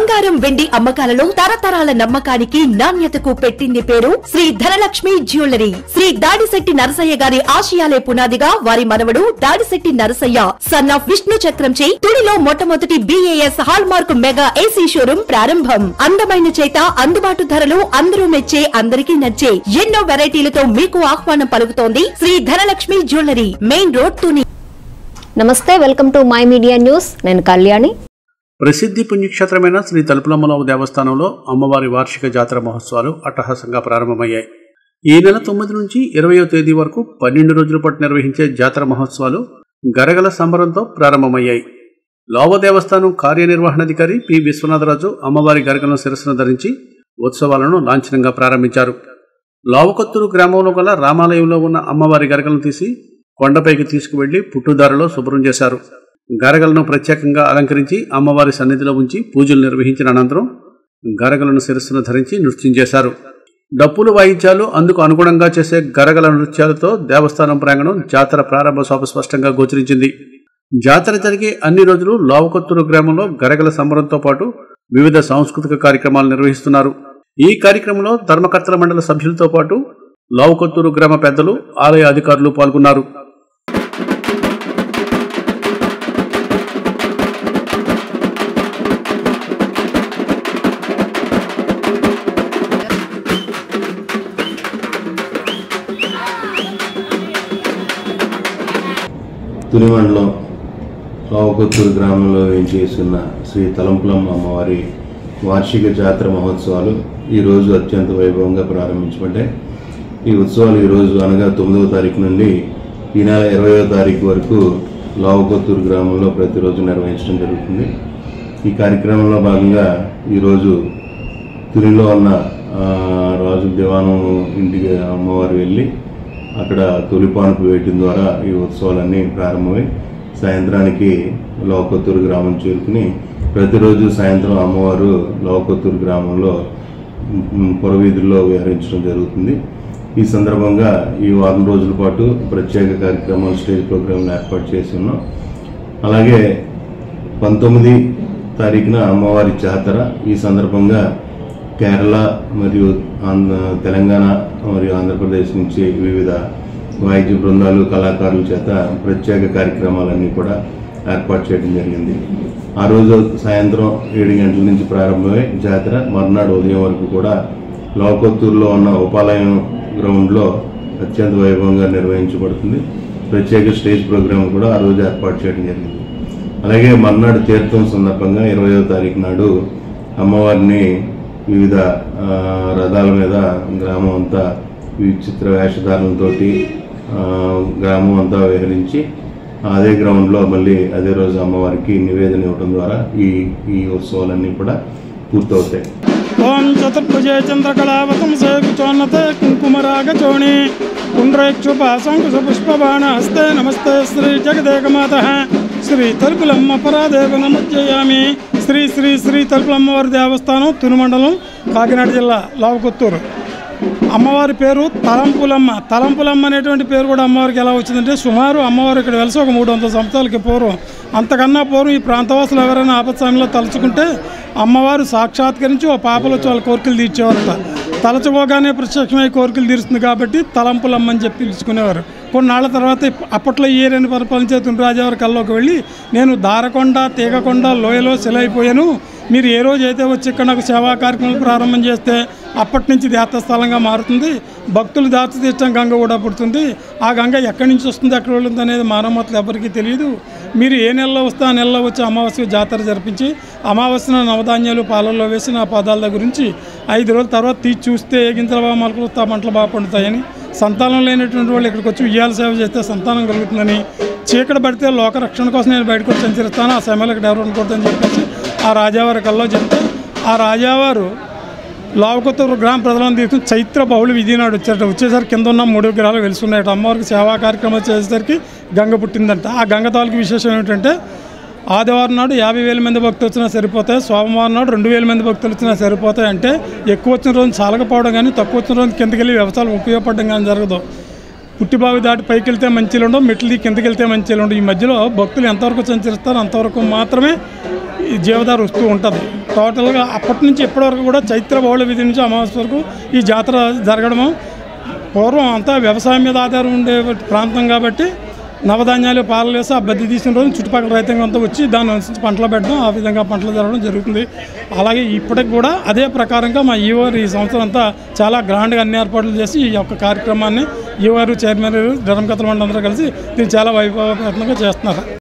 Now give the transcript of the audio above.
బంగారం వెండి అమ్మకాలలో తరతరాల నమ్మకానికి నాణ్యతకు పెట్టింది పేరు శ్రీ ధనలక్ష్మి జ్యువెలరీ శ్రీ దాడిశెట్టి నరసయ్య గారి ఆశయాలే పునాదిగా వారి మనవడు దాడిశెట్టి నరసయ్య సన్ ఆఫ్ విష్ణు చక్రంచే తుడిలో మొట్టమొదటి BIS hallmark mega AC showroom ప్రారంభం అందమైన చేత అందుబాటు ధరలు అందరూ మెచ్చే అందరికీ నచ్చే ఎన్నో వెరైటీలతో మీకు ఆహ్వానం పలుకుతోంది Sri Dhanalakshmi jewellery main road Tuni నమస్తే welcome to my media news నేను కళ్యాణి ప్రసిద్ధి పుణ్యక్షేత్రమైన శ్రీ తలుపులమ్మలవ దేవస్థానంలో అమ్మవారి వార్షిక జాతర మహోత్సవాలు అట్టహాసంగా ప్రారంభమయ్యాయి ఈ నెల తొమ్మిది నుంచి ఇరవయో తేదీ వరకు పన్నెండు రోజుల పాటు నిర్వహించే జాతర మహోత్సవాలు గరగల సంబరంతో ప్రారంభమయ్యాయి లోవ దేవస్థానం కార్యనిర్వహణాధికారి పి విశ్వనాథరాజు అమ్మవారి గరగలను శిరస్సును ధరించి ఉత్సవాలను లాంఛనంగా ప్రారంభించారు లావకొత్తూరు గ్రామంలో గల రామాలయంలో ఉన్న అమ్మవారి గరగలను తీసి కొండపైకి తీసుకువెళ్లి పుట్టుదారిలో శుభ్రం చేశారు గరగలను ప్రత్యేకంగా అలంకరించి అమ్మవారి సన్నిధిలో ఉంచి పూజలు నిర్వహించిన అనంతరం గరగలను శిరస్సును ధరించి నృత్యం చేశారు డప్పులు వాయిద్యాలు అందుకు అనుగుణంగా చేసే గరగల నృత్యాలతో దేవస్థానం ప్రాంగణం జాతర ప్రారంభ శోభ స్పష్టంగా గోచరించింది జాతర జరిగే అన్ని రోజులు లావకొత్తూరు గ్రామంలో గరగల సంబరంతో పాటు వివిధ సాంస్కృతిక కార్యక్రమాలు నిర్వహిస్తున్నారు ఈ కార్యక్రమంలో ధర్మకర్తల మండలి సభ్యులతో పాటు లావకొత్తూరు గ్రామ పెద్దలు ఆలయ అధికారులు పాల్గొన్నారు తుని మండలం రావకొత్తూరు గ్రామంలో వేయించేస్తున్న శ్రీ తలంపులమ్మ అమ్మవారి వార్షిక జాతర మహోత్సవాలు ఈరోజు అత్యంత వైభవంగా ప్రారంభించబడ్డాయి ఈ ఉత్సవాలు ఈరోజు అనగా తొమ్మిదవ తారీఖు నుండి ఈ నెల ఇరవయో తారీఖు వరకు లావకొత్తూరు గ్రామంలో ప్రతిరోజు నిర్వహించడం జరుగుతుంది ఈ కార్యక్రమంలో భాగంగా ఈరోజు తునిలో ఉన్న ఆ, రాజు దివానం ఇంటికి అమ్మవారు వెళ్ళి అక్కడ తొలిపానుపు వేయటం ద్వారా ఈ ఉత్సవాలన్నీ ప్రారంభమై సాయంత్రానికి లోకొత్తూరు గ్రామం చేరుకుని ప్రతిరోజు సాయంత్రం అమ్మవారు లోకొత్తూరు గ్రామంలో మ్, పురవీధుల్లో విహరించడం జరుగుతుంది ఈ సందర్భంగా ఈ వారం రోజుల పాటు ప్రత్యేక కార్యక్రమాలు స్టేజ్ ప్రోగ్రాంలు ఏర్పాటు చేసి ఉన్నాం అలాగే పంతొమ్మిది తారీఖున అమ్మవారి జాతర ఈ సందర్భంగా కేరళ మరియు ఆంధ్ర తెలంగాణ మరియు ఆంధ్రప్రదేశ్ నుంచి వివిధ వాయిద్య బృందాలు కళాకారుల చేత ప్రత్యేక కార్యక్రమాలన్నీ కూడా ఏర్పాటు చేయడం జరిగింది ఆ రోజు సాయంత్రం ఏడు గంటల నుంచి ప్రారంభమై జాతర మర్నాడు ఉదయం వరకు కూడా లోకొత్తూరులో ఉన్న ఉపాలయం గ్రౌండ్లో అత్యంత వైభవంగా నిర్వహించబడుతుంది ప్రత్యేక స్టేజ్ ప్రోగ్రాం కూడా ఆ రోజు ఏర్పాటు చేయడం జరిగింది అలాగే మర్నాడు తీర్థం సందర్భంగా ఇరవయో తారీఖు నాడు అమ్మవారిని వివిధ ఆ, రథాల మీద గ్రామం అంతా విచిత్ర వేషధారణలతోటి ఆ, గ్రామం అంతా విహరించి అదే గ్రౌండ్లో మళ్ళీ అదే రోజు అమ్మవారికి నివేదన ఇవ్వడం ద్వారా ఈ ఈ ఉత్సవాలన్నీ కూడా పూర్తవుతాయి ఓం చతుర్భుజే చంద్రకళావతంసే కుచోన్నతే కుంకుమరాగచోణి పుండ్రైక్షుపాశంకుశపుష్పబాణ హస్తే నమస్తే శ్రీ జగదేకమాత శ్రీ తలుపులమ్మ పరాదేవ నమజ్జయామి శ్రీ శ్రీ శ్రీ తలుపులమ్మవారి దేవస్థానం తునిమండలం కాకినాడ జిల్లా లావకొత్తూరు అమ్మవారి పేరు తలంపులమ్మ తలంపులమ్మ అనేటువంటి పేరు కూడా అమ్మవారికి ఎలా వచ్చిందంటే సుమారు అమ్మవారు ఇక్కడ వెలిసి ఒక మూడు వందల సంవత్సరాలకి పూర్వం అంతకన్నా పూర్వం ఈ ప్రాంతవాసులు ఎవరైనా ఆపత్ సమయంలో తలుచుకుంటే అమ్మవారు సాక్షాత్కరించి ఓ పాపలు వచ్చి వాళ్ళ కోరికలు తీర్చేవారట తలచుకోగానే ప్రత్యక్షమై కోరికలు తీరుస్తుంది కాబట్టి తలంపులమ్మ అని చెప్పి పిలుచుకునేవారు కొన్నాళ్ళ తర్వాత ఇప్ప- అప్పట్లో ఈ ఏరియాని పరిపాలించే తుండ్రాజావారి కల్లోకి వెళ్ళి నేను దారకొండ తీగకొండ లోయలో సెలైపోయాను మీరు ఏ రోజు అయితే వచ్చి ఇక్కడ నాకు సేవా కార్యక్రమాలు ప్రారంభం చేస్తే అప్పటి నుంచి తీర్థస్థలంగా మారుతుంది భక్తులు దాచి తీర్చడం గంగ కూడా పుడుతుంది ఆ గంగ ఎక్కడి నుంచి వస్తుంది ఎక్కడ వెళ్తుంది అనేది మానవతలు ఎవరికీ తెలియదు మీరు ఏ నెలలో వస్తే ఆ నెలలో వచ్చి అమావాస్య జాతర జరిపించి అమావాస్యన నవధాన్యాలు పాలల్లో వేసి నా పదాల దగ్గర నుంచి ఐదు రోజుల తర్వాత తీసి చూస్తే ఏ గింజల బాగా మొలకలు వస్తా మంటలు బాగా పండుతాయని సంతానం లేనటువంటి వాళ్ళు ఇక్కడికి వచ్చి ఉయ్యాల సేవ చేస్తే సంతానం కలుగుతుందని చీకటి పడితే లోక రక్షణ కోసం నేను బయటకు వచ్చి సంచరిస్తాను ఆ సమయంలో ఇక్కడ ఎవరు ఉండకూడదని చెప్పేసి ఆ రాజావారి కల్లో చెప్తే ఆ రాజావారు లావకొత్తూరు గ్రామ ప్రజలను తీసుకుని చైత్ర బహుళ విధి నాడు వచ్చారట వచ్చేసరికి కింద ఉన్న మూడు విగ్రహాలు వెలుస్తున్నాయట అమ్మవారికి సేవా కార్యక్రమాలు చేసేసరికి గంగ పుట్టిందంట ఆ గంగ తాలూకు విశేషం ఏమిటంటే ఆదివారం నాడు యాభై వేల మంది భక్తులు వచ్చినా సరిపోతాయి సోమవారం నాడు రెండు వేల మంది భక్తులు వచ్చినా సరిపోతాయి అంటే ఎక్కువ వచ్చిన రోజు చాలకపోవడం కానీ తక్కువ వచ్చిన రోజు కిందకి వెళ్ళి వ్యవసాయం ఉపయోగపడడం కానీ జరగదు పుట్టిబావి దాటి పైకి వెళ్తే మంచిలు ఉండవు మెట్లు దిగి కిందకి వెళ్తే మంచిలు ఉండవు ఈ మధ్యలో భక్తులు ఎంతవరకు సంచరిస్తారో అంతవరకు మాత్రమే ఈ జీవదారి వస్తూ ఉంటుంది టోటల్గా అప్పటి నుంచి ఇప్పటి వరకు కూడా చైత్ర బహుళ విధి నుంచి అమావాస్య వరకు ఈ జాతర జరగడము పూర్వం అంతా వ్యవసాయం మీద ఆధారం ఉండే ప్రాంతం కాబట్టి నవధాన్యాలు పాలలు వేసి ఆ బద్ది తీసిన రోజు చుట్టుపక్కల రైతాంగం అంతా వచ్చి దాన్ని అనుసరించి పంటలు పెట్టడం ఆ విధంగా పంటలు జరగడం జరుగుతుంది అలాగే ఇప్పటికి కూడా అదే ప్రకారంగా మా ఈవోర్ ఈ సంవత్సరం అంతా చాలా గ్రాండ్గా అన్ని ఏర్పాట్లు చేసి ఈ యొక్క కార్యక్రమాన్ని ఈవోరు చైర్మన్ ధర్మకథల మండలి అందరూ కలిసి దీన్ని చాలా వైభవంగా చేస్తున్నారు